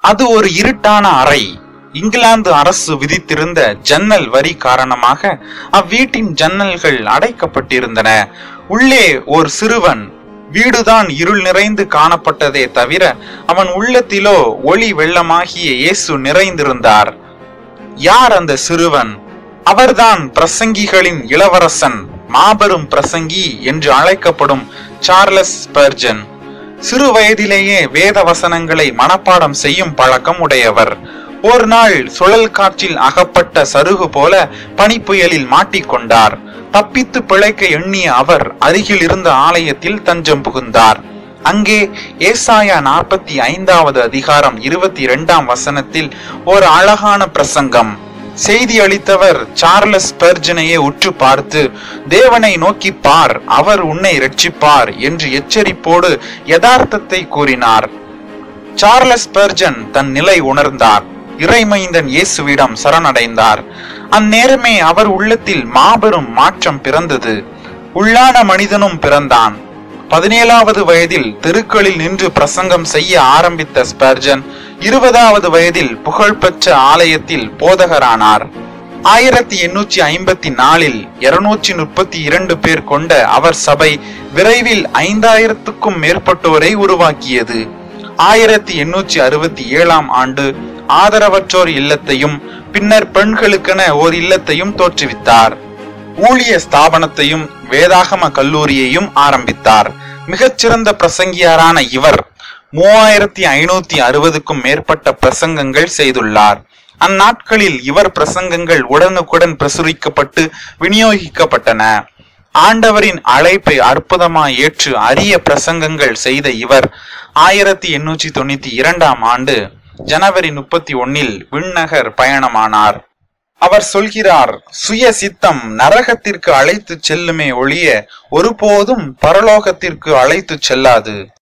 அது ஒரு இருட்டான அறை இங்கிலாந்து அரசு விதித்திருந்த ஜன்னல் வரி காரணமாக அவ்வீட்டின் ஜன்னல்கள் அடைக்கப்பட்டிருந்தன உள்ளே ஒரு சிறுவன் வீடுதான் இருள் நிறைந்து காணப்பட்டதே தவிர அவன் உள்ளத்திலோ ஒளி வெள்ளமாகிய இயேசு நிறைந்திருந்தார் யார் அந்த சிறுவன் அவர்தான் பிரசங்கிகளின் இளவரசன் மாபெரும் பிரசங்கி என்று அழைக்கப்படும் சார்லஸ் ஸ்பர்ஜன் சிறு வயதிலேயே வேத வசனங்களை மனப்பாடம் செய்யும் பழக்கம் உடையவர் ஒரு நாள் சுழல் காற்றில் அகப்பட்ட சருகு போல பனிப்புயலில் மாட்டிக்கொண்டார் தப்பித்து பிழைக்க எண்ணிய அவர் அருகில் இருந்த ஆலயத்தில் தஞ்சம் புகுந்தார் அங்கே ஏசாயா நாற்பத்தி ஐந்தாவது அதிகாரம் இருபத்தி இரண்டாம் வசனத்தில் ஒரு அழகான பிரசங்கம் செய்தி அளித்தவர் சார்லஸ் ஸ்பர்ஜனையே உற்று பார்த்து தேவனை நோக்கி பார் அவர் உன்னை ரட்சிப்பார் என்று எச்சரிப்போடு யதார்த்தத்தை கூறினார் சார்லஸ் ஸ்பர்ஜன் தன் நிலை உணர்ந்தார் இறைமைந்தன் இயேசுவிடம் சரணடைந்தார் அந்நேரமே அவர் உள்ளத்தில் மாபெரும் மாற்றம் பிறந்தது உள்ளான மனிதனும் பிறந்தான் பதினேழாவது வயதில் தெருக்களில் நின்று பிரசங்கம் செய்ய ஆரம்பித்த ஸ்பர்ஜன் இருபதாவது வயதில் புகழ்பெற்ற ஆலயத்தில் போதகரானார் ஆயிரத்தி எண்ணூற்றி ஐம்பத்தி நாலில் இருநூற்றி முப்பத்தி இரண்டு பேர் கொண்ட அவர் சபை விரைவில் ஐந்தாயிரத்துக்கும் மேற்பட்டோரை உருவாக்கியது ஆயிரத்தி எண்ணூற்றி அறுபத்தி ஏழாம் ஆண்டு ஆதரவற்றோர் இல்லத்தையும் பின்னர் பெண்களுக்கென ஓர் இல்லத்தையும் தோற்றுவித்தார் ஊழிய ஸ்தாபனத்தையும் வேதாகம கல்லூரியையும் ஆரம்பித்தார் மிகச்சிறந்த பிரசங்கியாரான இவர் மூவாயிரத்தி ஐநூத்தி அறுபதுக்கும் மேற்பட்ட பிரசங்கங்கள் செய்துள்ளார் அந்நாட்களில் இவர் பிரசங்கங்கள் உடனுக்குடன் பிரசுரிக்கப்பட்டு விநியோகிக்கப்பட்டன ஆண்டவரின் அழைப்பை அற்புதமாய் ஏற்று அரிய பிரசங்கங்கள் செய்த இவர் ஆயிரத்தி எண்ணூற்றி தொண்ணூத்தி இரண்டாம் ஆண்டு ஜனவரி முப்பத்தி ஒன்னில் விண்ணகர் பயணமானார் அவர் சொல்கிறார் சுய சித்தம் நரகத்திற்கு அழைத்து செல்லுமே ஒழிய ஒருபோதும் பரலோகத்திற்கு அழைத்து செல்லாது